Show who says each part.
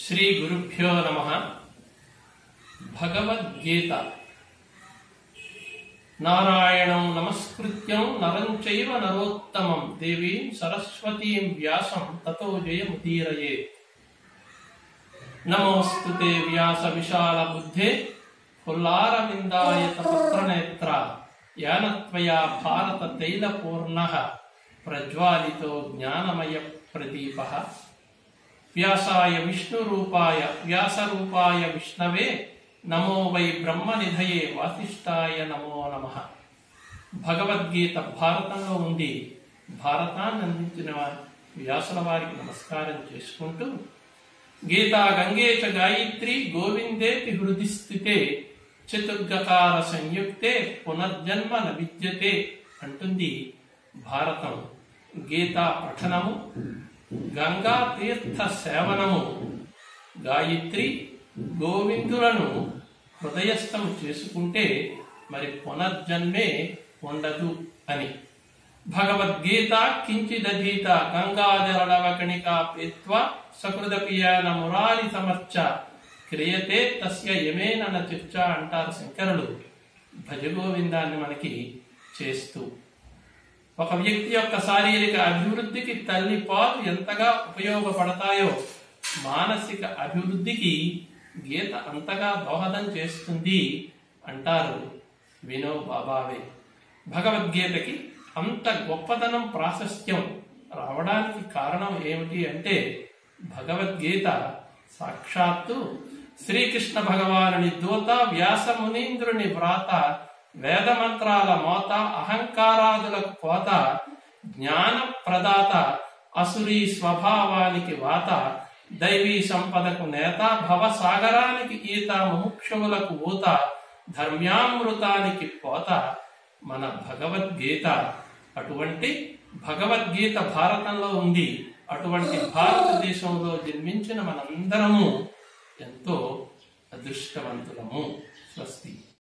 Speaker 1: శ్రీ గురుభ్యో నమ భగవద్గీత నారాయణం నమస్కృత్యం నరం చైవ నరోత్తమం దేవీం సరస్వతీం వ్యాసం తతో జయముదీరయే నమోస్తు తే వ్యాస విశాల బుద్ధే ఫుల్లారవిందాయత పత్రనేత్ర యానత్వయా భారత తైలపూర్ణ ప్రజ్వాలితో జ్ఞానమయ ప్రదీప వ్యాసాయ విష్ణురూపాయ వ్యాసరూపాయ విష్ణవే నమో వై బ్రహ్మనిధయే వాసిష్ఠాయ నమో నమ భగవద్గీత భారతంలో ఉంది భారతాన్ని అందించిన వ్యాసుల వారికి నమస్కారం చేసుకుంటూ గీతా గంగే చ గాయత్రి గోవిందేతి హృది స్థితే చతుర్గకార సంయుక్తే పునర్జన్మ న విద్యతే అంటుంది భారతం గీతా పఠనము గంగా తీర్థ సేవనము గాయత్రి గోవిందులను హృదయస్థం చేసుకుంటే మరి పునర్జన్మే ఉండదు అని భగవద్గీత కించిదధీత గంగాజలవకణికా పీత్వ సకృదపియాన మురారి సమర్చ క్రియతే తస్య యమేన న చర్చ అంటారు శంకరులు భజగోవిందాన్ని మనకి చేస్తూ ఒక వ్యక్తి యొక్క శారీరక అభివృద్ధికి తల్లి పాలు ఎంతగా ఉపయోగపడతాయో మానసిక అభివృద్ధికి గీత అంతగా దోహదం చేస్తుంది అంటారు వినో బాబావే భగవద్గీతకి అంత గొప్పతనం ప్రాశస్త్యం రావడానికి కారణం ఏమిటి అంటే భగవద్గీత సాక్షాత్తు శ్రీకృష్ణ భగవానుని దూత వ్యాస మునీంద్రుని వ్రాత వేదమంత్రాల మోత అహంకారాదులకు కోత జ్ఞాన ప్రదాత అసురీ స్వభావానికి వాత దైవీ సంపదకు నేత భవసాగరానికి ఈత ముముక్షువులకు ఊత ధర్మ్యామృతానికి పోత మన భగవద్గీత అటువంటి భగవద్గీత భారతంలో ఉంది అటువంటి భారతదేశంలో జన్మించిన మనందరము ఎంతో అదృష్టవంతులము స్వస్తి